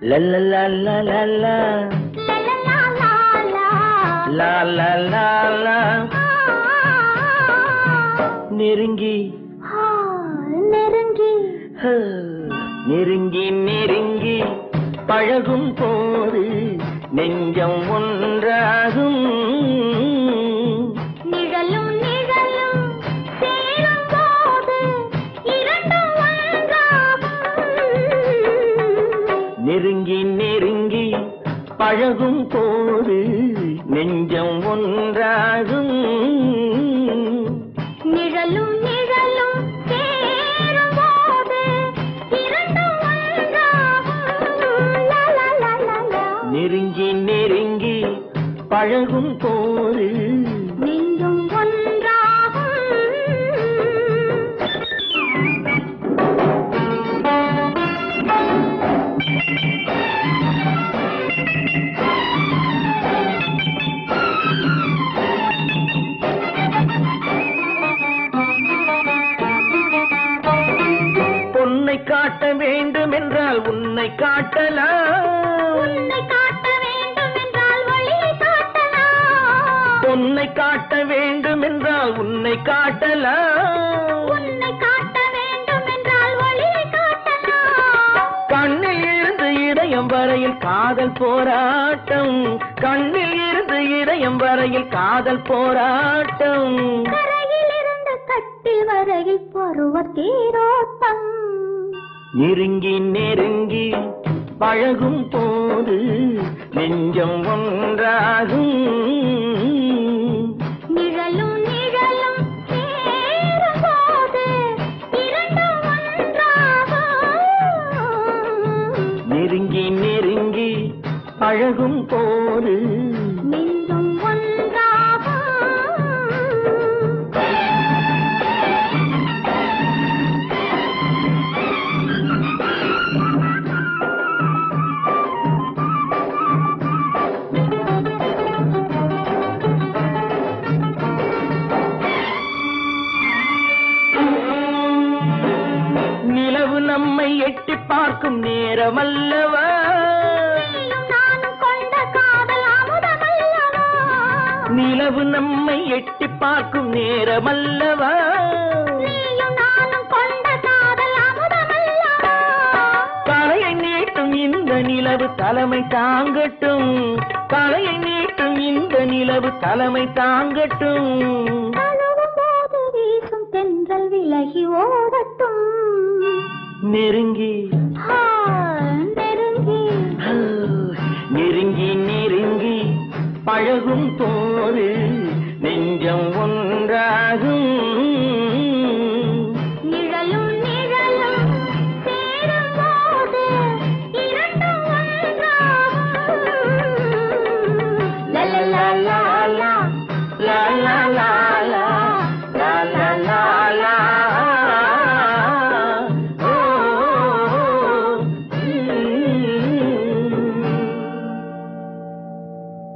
லல்லலல்லலல்லா. லாலலாலா. நெருங்கி நெருங்கி ஹ, நெருங்கி நெருங்கி பழகும் போது நெஞ்சம் ஒன்றாகும் நிழலும் நிழலும் சேரும் போது இரண்டும் ஒன்றாகும் நெருங்கி நெருங்கி பழகும் போது நெஞ்சம் ஒன்றாகும் நிழலும் நிழலும் சேரும் போது இரண்டும் ஒன்றாகும் லா, லா, லா, லா, லா. நெருங்கி நெருங்கி பழகும் போது நெஞ்சும் ஒன்றாகும் பொன்னை காட்ட வேண்டும் என்றால் உன்னை காட்டலாம் உன்னை காட்ட வேண்டும் என்றால் வழியை காட்டலாம் பொன்னை காட்ட வேண்டும் என்றால் உன்னை காட்டலாம் உன்னை காட்ட வேண்டும் என்றால் வழியை காட்டலாம் கண்ணில் இருந்து இதயம் வரையில் காதல் போராட்டம் கண்ணில் இருந்து இதயம் வரையில் காதல் போராட்டம் கரையில் இருந்து கட்டில் வரையில் பருவ தேரோட்டம் நெருங்கி நெருங்கி பழகும் போது நெஞ்சம் ஒன்றாகும் நிழலும் நிழலும் சேரும் போது இரண்டும் ஒன்றாகும் நெருங்கி நெருங்கி பழகும் போது நெஞ்சும் ஒன்றாகும் நிலவு நம்மை எட்டி பார்க்கும் நேரம் அல்லவா நீயும் நானும் கொண்ட காதல் அமுதமல்லவா நிலவு நம்மை எட்டி பார்க்கும் நேரம் அல்லவா நீயும் நானும் கொண்ட காதல் அமுதமல்லவா தலையை நீட்டும் இந்த நிலவு தலைமை தாங்கட்டும் தலையை நீட்டும் இந்த நிலவு தலைமை தாங்கட்டும் தழுவும் போது வீசும் தென்றல் விலகி ஓடட்டும் நெருங்கி ஆ, நெருங்கி ஆ, நெருங்கி நெருங்கி பழகும் போது நெஞ்சம் ஒன்றாகும்